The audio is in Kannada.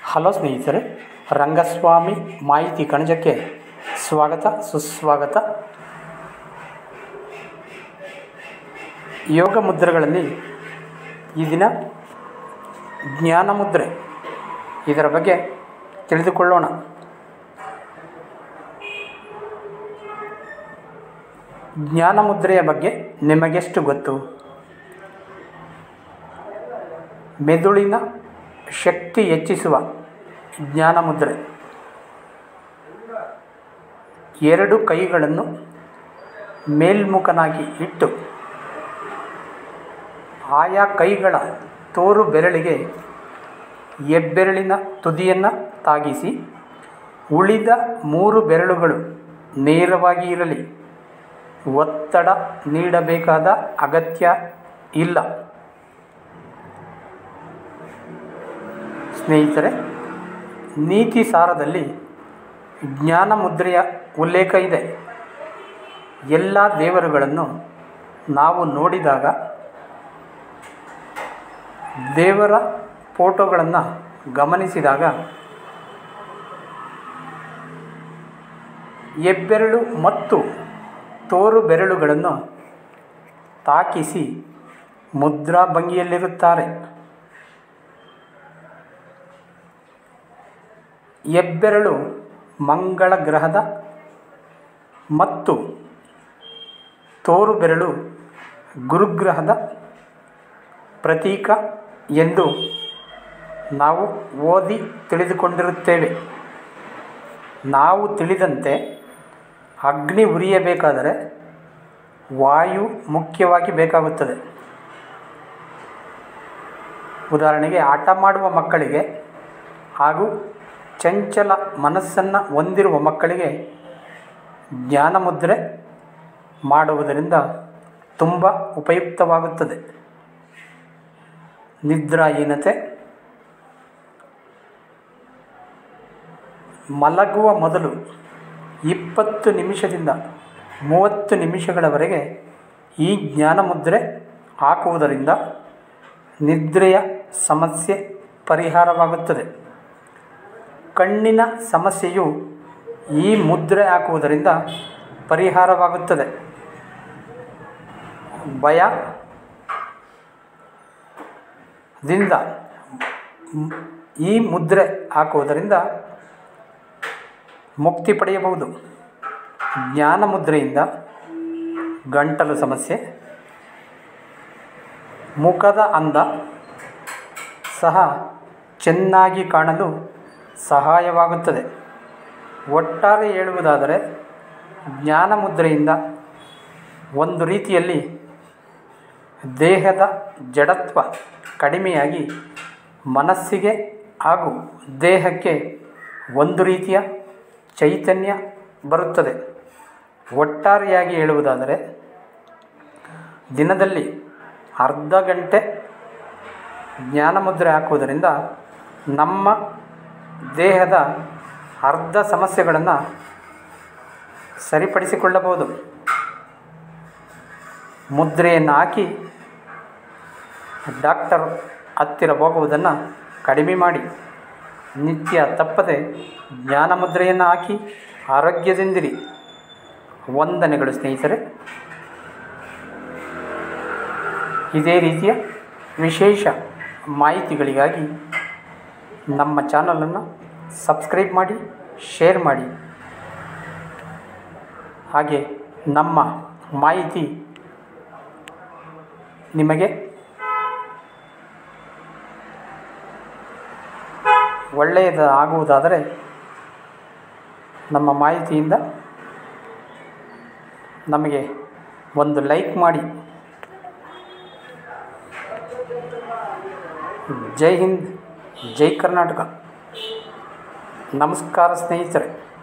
ಹಲೋ ಸ್ನೇಹಿತರೆ ರಂಗಸ್ವಾಮಿ ಮಾಹಿತಿ ಕಣಜಕ್ಕೆ ಸ್ವಾಗತ ಸುಸ್ವಾಗತ ಯೋಗ ಮುದ್ರೆಗಳಲ್ಲಿ ಈ ದಿನ ಜ್ಞಾನ ಮುದ್ರೆ ಇದರ ಬಗ್ಗೆ ತಿಳಿದುಕೊಳ್ಳೋಣ ಜ್ಞಾನ ಮುದ್ರೆಯ ಬಗ್ಗೆ ನಿಮಗೆಷ್ಟು ಗೊತ್ತು ಮೆದುಳಿನ ಶಕ್ತಿ ಹೆಚ್ಚಿಸುವ ಜ್ಞಾನ ಮುದ್ರೆ ಎರಡು ಕೈಗಳನ್ನು ಮೇಲ್ಮುಖನಾಗಿ ಇಟ್ಟು ಆಯಾ ಕೈಗಳ ತೋರು ಬೆರಳಿಗೆ ಹೆಬ್ಬೆರಳಿನ ತುದಿಯನ್ನು ತಾಗಿಸಿ ಉಳಿದ ಮೂರು ಬೆರಳುಗಳು ನೇರವಾಗಿ ಇರಲಿ ಒತ್ತಡ ನೀಡಬೇಕಾದ ಅಗತ್ಯ ಇಲ್ಲ ಸ್ನೇಹಿತರೆ ನೀತಿ ಸಾರದಲ್ಲಿ ಜ್ಞಾನ ಮುದ್ರೆಯ ಉಲ್ಲೇಖ ಇದೆ ಎಲ್ಲ ದೇವರುಗಳನ್ನು ನಾವು ನೋಡಿದಾಗ ದೇವರ ಫೋಟೋಗಳನ್ನು ಗಮನಿಸಿದಾಗ ಹೆಬ್ಬೆರಳು ಮತ್ತು ತೋರು ಬೆರಳುಗಳನ್ನು ತಾಕಿಸಿ ಮುದ್ರಾ ಭಂಗಿಯಲ್ಲಿರುತ್ತಾರೆ ಹೆಬ್ಬೆರಳು ಮಂಗಳ ಗ್ರಹದ ಮತ್ತು ತೋರು ಬೆರಳು ಗುರುಗ್ರಹದ ಪ್ರತೀಕ ಎಂದು ನಾವು ಓದಿ ತಿಳಿದುಕೊಂಡಿರುತ್ತೇವೆ ನಾವು ತಿಳಿದಂತೆ ಅಗ್ನಿ ಉರಿಯಬೇಕಾದರೆ ವಾಯು ಮುಖ್ಯವಾಗಿ ಬೇಕಾಗುತ್ತದೆ ಉದಾಹರಣೆಗೆ ಆಟ ಮಾಡುವ ಮಕ್ಕಳಿಗೆ ಹಾಗೂ ಚಂಚಲ ಮನಸ್ಸನ್ನು ಹೊಂದಿರುವ ಮಕ್ಕಳಿಗೆ ಜ್ಞಾನ ಮುದ್ರೆ ಮಾಡುವುದರಿಂದ ತುಂಬ ಉಪಯುಕ್ತವಾಗುತ್ತದೆ ನಿದ್ರಾಹೀನತೆ ಮಲಗುವ ಮೊದಲು ಇಪ್ಪತ್ತು ನಿಮಿಷದಿಂದ ಮೂವತ್ತು ನಿಮಿಷಗಳವರೆಗೆ ಈ ಜ್ಞಾನ ಮುದ್ರೆ ಹಾಕುವುದರಿಂದ ನಿದ್ರೆಯ ಸಮಸ್ಯೆ ಪರಿಹಾರವಾಗುತ್ತದೆ ಕಣ್ಣಿನ ಸಮಸ್ಯೆಯು ಈ ಮುದ್ರೆ ಹಾಕುವುದರಿಂದ ಪರಿಹಾರವಾಗುತ್ತದೆ ಭಯ ದಿಂದ ಈ ಮುದ್ರೆ ಹಾಕುವುದರಿಂದ ಮುಕ್ತಿ ಪಡೆಯಬಹುದು ಜ್ಞಾನ ಮುದ್ರೆಯಿಂದ ಗಂಟಲು ಸಮಸ್ಯೆ ಮುಖದ ಅಂದ ಸಹ ಚೆನ್ನಾಗಿ ಕಾಣಲು ಸಹಾಯವಾಗುತ್ತದೆ ಒಟ್ಟಾರೆ ಹೇಳುವುದಾದರೆ ಜ್ಞಾನ ಮುದ್ರೆಯಿಂದ ಒಂದು ರೀತಿಯಲ್ಲಿ ದೇಹದ ಜಡತ್ವ ಕಡಿಮೆಯಾಗಿ ಮನಸ್ಸಿಗೆ ಹಾಗೂ ದೇಹಕ್ಕೆ ಒಂದು ರೀತಿಯ ಚೈತನ್ಯ ಬರುತ್ತದೆ ಒಟ್ಟಾರೆಯಾಗಿ ಹೇಳುವುದಾದರೆ ದಿನದಲ್ಲಿ ಅರ್ಧ ಗಂಟೆ ಜ್ಞಾನ ಮುದ್ರೆ ಹಾಕುವುದರಿಂದ ನಮ್ಮ ದೇಹದ ಅರ್ಧ ಸಮಸ್ಯೆಗಳನ್ನು ಸರಿಪಡಿಸಿಕೊಳ್ಳಬಹುದು ಮುದ್ರೆಯನ್ನು ಹಾಕಿ ಡಾಕ್ಟರ್ ಹತ್ತಿರ ಹೋಗುವುದನ್ನು ಕಡಿಮೆ ಮಾಡಿ ನಿತ್ಯ ತಪ್ಪದೆ ಜ್ಞಾನ ಮುದ್ರೆಯನ್ನು ಹಾಕಿ ಆರೋಗ್ಯದಿಂದಿರಿ ವಂದನೆಗಳು ಸ್ನೇಹಿತರೆ ಇದೇ ರೀತಿಯ ವಿಶೇಷ ಮಾಹಿತಿಗಳಿಗಾಗಿ ನಮ್ಮ ಚಾನಲನ್ನು ಸಬ್ಸ್ಕ್ರೈಬ್ ಮಾಡಿ ಶೇರ್ ಮಾಡಿ ಹಾಗೆ ನಮ್ಮ ಮಾಹಿತಿ ನಿಮಗೆ ಒಳ್ಳೆಯದು ಆಗುವುದಾದರೆ ನಮ್ಮ ಮಾಹಿತಿಯಿಂದ ನಮಗೆ ಒಂದು ಲೈಕ್ ಮಾಡಿ ಜೈ ಹಿಂದ್ ಜೈ ಕರ್ನಾಟಕ ನಮಸ್ಕಾರ ಸ್ನೇಹಿತರೆ